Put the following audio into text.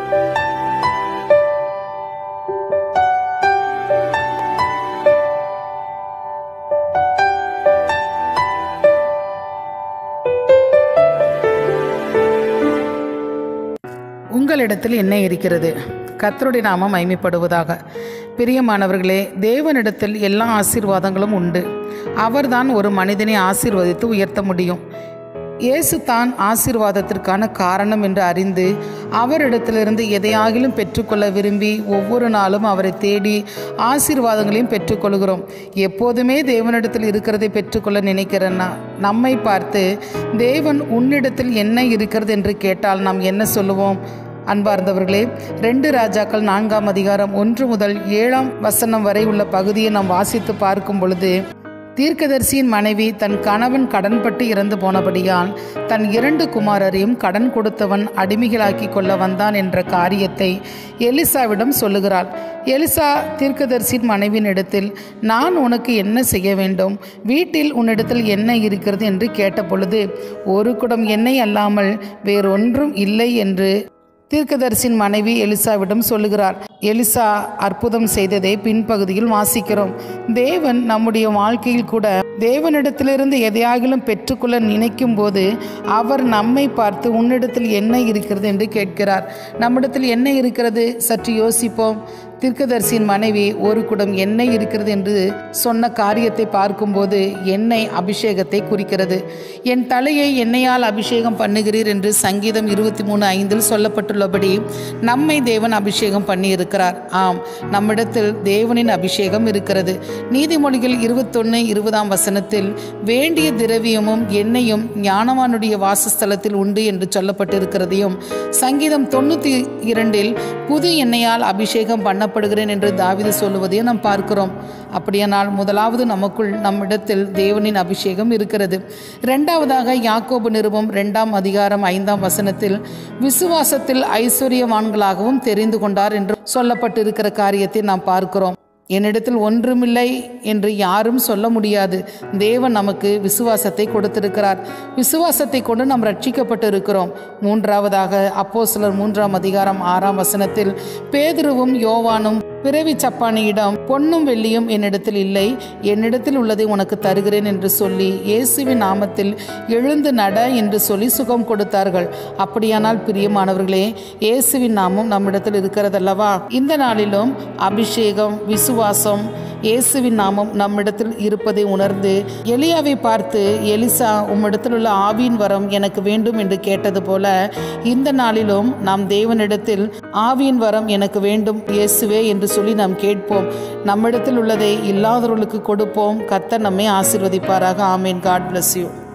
உங்களிடத்தில் என்ன இருக்கிறது கர்த்தருடைய நாமம் மைமைப்படுவதாக பிரியமானவர்களே தேவனிடத்தில் எல்லா ஆசீர்வாதங்களும் உண்டு அவர்தான் ஒரு மனிதனை ஆசீர்வதித்து உயர்த்த முடியும் இயேசு தான் ஆசீர்வாதத்திற்கான காரணம் என்று அறிந்து அவரிடத்திலிருந்து எதையாகிலும் பெற்றுக்கொள்ள விரும்பி ஒவ்வொரு நாளும் அவரை தேடி ஆசீர்வாதங்களையும் பெற்றுக்கொள்கிறோம் எப்போதுமே தேவனிடத்தில் இருக்கிறதை பெற்றுக்கொள்ள நினைக்கிறேன்னா நம்மை பார்த்து தேவன் உன்னிடத்தில் என்ன இருக்கிறது என்று கேட்டால் நாம் என்ன சொல்லுவோம் அன்பார்ந்தவர்களே ரெண்டு ராஜாக்கள் நான்காம் அதிகாரம் ஒன்று முதல் ஏழாம் வசனம் வரை உள்ள பகுதியை நாம் வாசித்து பார்க்கும் பொழுது தீர்க்கதரிசியின் மனைவி தன் கணவன் கடன்பட்டு இறந்து போனபடியால் தன் இரண்டு குமாரரையும் கடன் கொடுத்தவன் அடிமைகளாக்கி கொள்ள வந்தான் என்ற காரியத்தை எலிசாவிடம் சொல்லுகிறாள் எலிசா தீர்க்கதரிசியின் மனைவியின் இடத்தில் நான் உனக்கு என்ன செய்ய வேண்டும் வீட்டில் உன்னிடத்தில் என்ன இருக்கிறது என்று கேட்டபொழுது ஒரு குடம் எண்ணெய் அல்லாமல் வேறொன்றும் இல்லை என்று தீர்க்கதரிசின் மனைவி எலிசாவிடம் சொல்லுகிறார் எலிசா அற்புதம் செய்ததை பின்பகுதியில் வாசிக்கிறோம் தேவன் நம்முடைய வாழ்க்கையில் கூட தேவனிடத்திலிருந்து எதையாகிலும் பெற்றுக்கொள்ள நினைக்கும் போது அவர் நம்மை பார்த்து உன்னிடத்தில் என்ன இருக்கிறது என்று கேட்கிறார் நம்மிடத்தில் என்ன இருக்கிறது சற்று யோசிப்போம் தீர்க்கதரிசியின் மனைவி ஒரு குடம் எண்ணெய் இருக்கிறது என்று சொன்ன காரியத்தை பார்க்கும்போது எண்ணெய் அபிஷேகத்தை குறிக்கிறது என் தலையை எண்ணெயால் அபிஷேகம் பண்ணுகிறீர் என்று சங்கீதம் இருபத்தி மூணு ஐந்தில் சொல்லப்பட்டுள்ளபடி நம்மை தேவன் அபிஷேகம் பண்ணி இருக்கிறார் ஆம் நம்மிடத்தில் தேவனின் அபிஷேகம் இருக்கிறது நீதிமொழிகள் இருபத்தொன்னு இருபதாம் வசனத்தில் வேண்டிய திரவியமும் எண்ணெயும் ஞானவானுடைய வாசஸ்தலத்தில் உண்டு என்று சொல்லப்பட்டிருக்கிறதையும் சங்கீதம் தொண்ணூற்றி இரண்டில் புது எண்ணெயால் அபிஷேகம் பண்ணப்படுகிறேன் என்று தாவிது சொல்லுவதையும் நாம் பார்க்கிறோம் அப்படியானால் முதலாவது நமக்குள் நம்மிடத்தில் தேவனின் அபிஷேகம் இருக்கிறது இரண்டாவதாக யாக்கோபு நிருபம் இரண்டாம் அதிகாரம் ஐந்தாம் வசனத்தில் விசுவாசத்தில் ஐஸ்வர்யவான்களாகவும் தெரிந்து கொண்டார் என்று சொல்லப்பட்டிருக்கிற காரியத்தை நாம் பார்க்கிறோம் என்னிடத்தில் ஒன்றுமில்லை என்று யாரும் சொல்ல முடியாது தேவன் நமக்கு விசுவாசத்தை கொடுத்திருக்கிறார் விசுவாசத்தை கொண்டு நாம் ரட்சிக்கப்பட்டு இருக்கிறோம் மூன்றாவதாக அப்போ சிலர் மூன்றாம் அதிகாரம் ஆறாம் வசனத்தில் பேதுருவும் யோவானும் பிறவி சப்பானியிடம் பொன்னும் வெள்ளியும் என்னிடத்தில் இல்லை என்னிடத்தில் உள்ளதை உனக்கு தருகிறேன் என்று சொல்லி இயேசுவின் நாமத்தில் எழுந்து நட என்று சொல்லி சுகம் கொடுத்தார்கள் அப்படியானால் பிரியமானவர்களே இயேசுவின் நாமம் நம்மிடத்தில் இருக்கிறதல்லவா இந்த நாளிலும் அபிஷேகம் விசுவாசம் இயேசுவின் நாமம் நம்மிடத்தில் இருப்பதை உணர்ந்து எலியாவை பார்த்து எலிசா உம்மிடத்தில் உள்ள ஆவியின் வரம் எனக்கு வேண்டும் என்று கேட்டது போல இந்த நாளிலும் நாம் தேவனிடத்தில் ஆவியின் வரம் எனக்கு வேண்டும் இயேசுவே என்று சொல்லி நாம் கேட்போம் நம்மிடத்தில் உள்ளதை இல்லாதவர்களுக்கு கொடுப்போம் கர்த்தர் நம்மை ஆசீர்வதிப்பாராக ஆமேன் காட் bless யூ